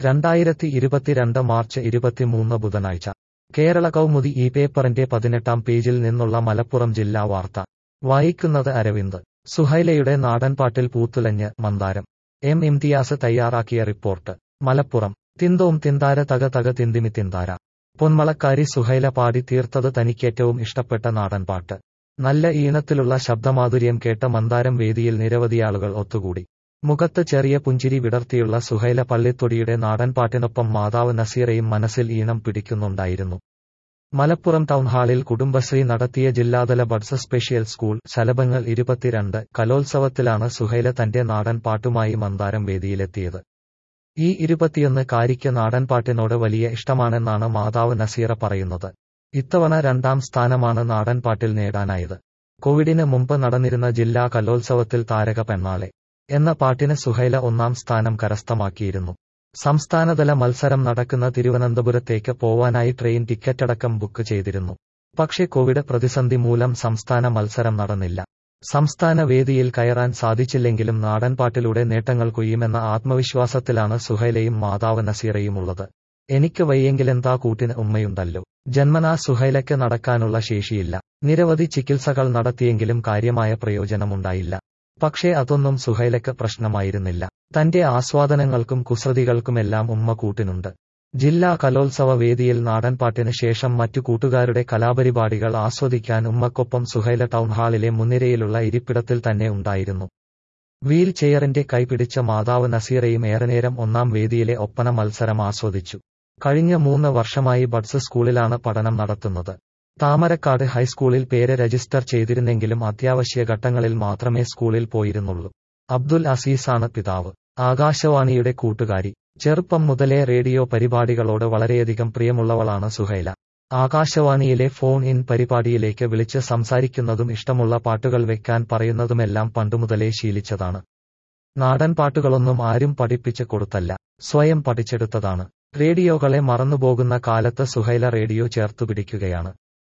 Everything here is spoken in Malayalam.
രണ്ടായിരത്തി ഇരുപത്തിരണ്ട് മാർച്ച് ഇരുപത്തിമൂന്ന് ബുധനാഴ്ച കേരള കൗമുദി ഈ പേപ്പറിന്റെ പതിനെട്ടാം പേജിൽ നിന്നുള്ള മലപ്പുറം ജില്ലാ വാർത്ത വായിക്കുന്നത് അരവിന്ദ് സുഹൈലയുടെ നാടൻപാട്ടിൽ പൂത്തുലഞ്ഞ് മന്ദാരം എം ഇംതിയാസ് തയ്യാറാക്കിയ റിപ്പോർട്ട് മലപ്പുറം തിന്തോം തിന്താര തക തക തിന്തിമി തിന്താര പൊന്മളക്കാരി സുഹൈല പാടി തീർത്തത് തനിക്കേറ്റവും ഇഷ്ടപ്പെട്ട നാടൻപാട്ട് നല്ല ഈണത്തിലുള്ള ശബ്ദമാധുര്യം കേട്ട മന്ദാരം വേദിയിൽ നിരവധിയാളുകൾ ഒത്തുകൂടി മുഖത്ത് ചെറിയ പുഞ്ചിരി വിടർത്തിയുള്ള സുഹൈല പള്ളിത്തൊടിയുടെ നാടൻപാട്ടിനൊപ്പം മാതാവ് നസീറയും മനസ്സിൽ ഈണം പിടിക്കുന്നുണ്ടായിരുന്നു മലപ്പുറം ടൗൺഹാളിൽ കുടുംബശ്രീ നടത്തിയ ജില്ലാതല ബഡ്സ് സ്പെഷ്യൽ സ്കൂൾ ശലഭങ്ങൾ ഇരുപത്തിരണ്ട് കലോത്സവത്തിലാണ് സുഹൈല തന്റെ നാടൻ പാട്ടുമായി മന്ദാരം വേദിയിലെത്തിയത് ഈ ഇരുപത്തിയൊന്ന് കാരിക്ക് നാടൻപാട്ടിനോട് വലിയ ഇഷ്ടമാണെന്നാണ് മാതാവ് നസീറ പറയുന്നത് ഇത്തവണ രണ്ടാം സ്ഥാനമാണ് നാടൻപാട്ടിൽ നേടാനായത് കോവിഡിന് മുമ്പ് നടന്നിരുന്ന ജില്ലാ കലോത്സവത്തിൽ താരക പെണ്ണാളെ എന്ന പാട്ടിന് സുഹൈല ഒന്നാം സ്ഥാനം കരസ്ഥമാക്കിയിരുന്നു സംസ്ഥാനതല മത്സരം നടക്കുന്ന തിരുവനന്തപുരത്തേക്ക് പോവാനായി ട്രെയിൻ ടിക്കറ്റടക്കം ബുക്ക് ചെയ്തിരുന്നു പക്ഷേ കോവിഡ് പ്രതിസന്ധി മൂലം സംസ്ഥാന മത്സരം നടന്നില്ല സംസ്ഥാന വേദിയിൽ കയറാൻ സാധിച്ചില്ലെങ്കിലും നാടൻപാട്ടിലൂടെ നേട്ടങ്ങൾ കൊയ്യുമെന്ന ആത്മവിശ്വാസത്തിലാണ് സുഹൈലയും മാതാവ് നസീറയുമുള്ളത് എനിക്ക് വയ്യെങ്കിലെന്താ കൂട്ടിന് ഉമ്മയുണ്ടല്ലോ ജന്മനാ സുഹൈലയ്ക്ക് നടക്കാനുള്ള ശേഷിയില്ല നിരവധി ചികിത്സകൾ നടത്തിയെങ്കിലും കാര്യമായ പ്രയോജനമുണ്ടായില്ല പക്ഷേ അതൊന്നും സുഹൈലയ്ക്ക് പ്രശ്നമായിരുന്നില്ല തന്റെ ആസ്വാദനങ്ങൾക്കും കുസൃതികൾക്കുമെല്ലാം ഉമ്മ കൂട്ടിനുണ്ട് ജില്ലാ കലോത്സവ വേദിയിൽ നാടൻപാട്ടിന് ശേഷം മറ്റു കൂട്ടുകാരുടെ കലാപരിപാടികൾ ആസ്വദിക്കാൻ ഉമ്മക്കൊപ്പം സുഹൈല ടൗൺഹാളിലെ മുൻനിരയിലുള്ള ഇരിപ്പിടത്തിൽ തന്നെ ഉണ്ടായിരുന്നു വീൽ ചെയറിന്റെ കൈപിടിച്ച മാതാവ് നസീറയും ഏറെനേരം ഒന്നാം വേദിയിലെ ഒപ്പന മത്സരം ആസ്വദിച്ചു കഴിഞ്ഞ മൂന്ന് വർഷമായി ബഡ്സ് സ്കൂളിലാണ് പഠനം നടത്തുന്നത് താമരക്കാട് ഹൈസ്കൂളിൽ പേര് രജിസ്റ്റർ ചെയ്തിരുന്നെങ്കിലും അത്യാവശ്യ ഘട്ടങ്ങളിൽ മാത്രമേ സ്കൂളിൽ പോയിരുന്നുള്ളൂ അബ്ദുൽ അസീസാണ് പിതാവ് ആകാശവാണിയുടെ കൂട്ടുകാരി ചെറുപ്പം മുതലേ റേഡിയോ പരിപാടികളോട് വളരെയധികം പ്രിയമുള്ളവളാണ് സുഹൈല ആകാശവാണിയിലെ ഫോൺ ഇൻ പരിപാടിയിലേക്ക് വിളിച്ച് സംസാരിക്കുന്നതും ഇഷ്ടമുള്ള പാട്ടുകൾ വെക്കാൻ പറയുന്നതുമെല്ലാം പണ്ടുമുതലേ ശീലിച്ചതാണ് നാടൻ പാട്ടുകളൊന്നും ആരും പഠിപ്പിച്ചു കൊടുത്തല്ല സ്വയം പഠിച്ചെടുത്തതാണ് റേഡിയോകളെ മറന്നുപോകുന്ന കാലത്ത് സുഹൈല റേഡിയോ ചേർത്തുപിടിക്കുകയാണ്